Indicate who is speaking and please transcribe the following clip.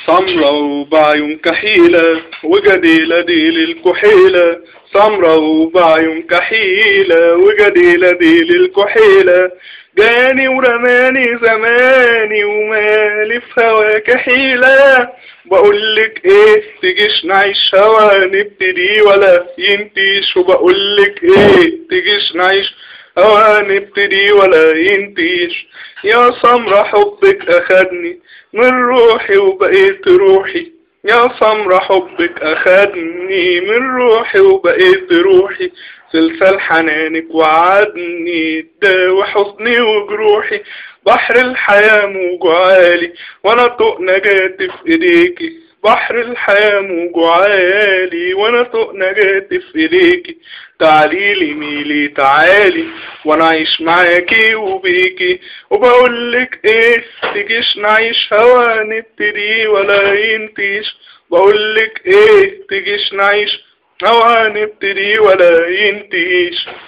Speaker 1: سمرة وبعيون كحيلة وجديلة ديل الكحيلة سمرة وبعيون كحيلة وجديلة ديل الكحيلة جاني ورماني زماني ومالي في هواك حيلة بقولك ايه تجيش نعيش هوا نبتدي ولا ينتيش وبقولك ايه تجيش نعيش هوا نبتدي ولا ينتيش يا سمرة حبك اخدني من روحي وبقيت روحي يا سمرة حبك أخدني من روحي وبقيت روحي سلسال حنانك وعدني داوي حزني وجروحي بحر الحياة موج عالي وانا طوق نجاتي في ايديكي بحر الحياة موج عالي وانا طوق نجاتي في ايديكي تعاليلي ميلي تعالي وانا عايش معاكي وبيكي وبقولك ايه تجيش نعيش هوا نبتدي ولا ينتيش بقولك ايه تجيش نعيش هوا نبتدي ولا ينتيش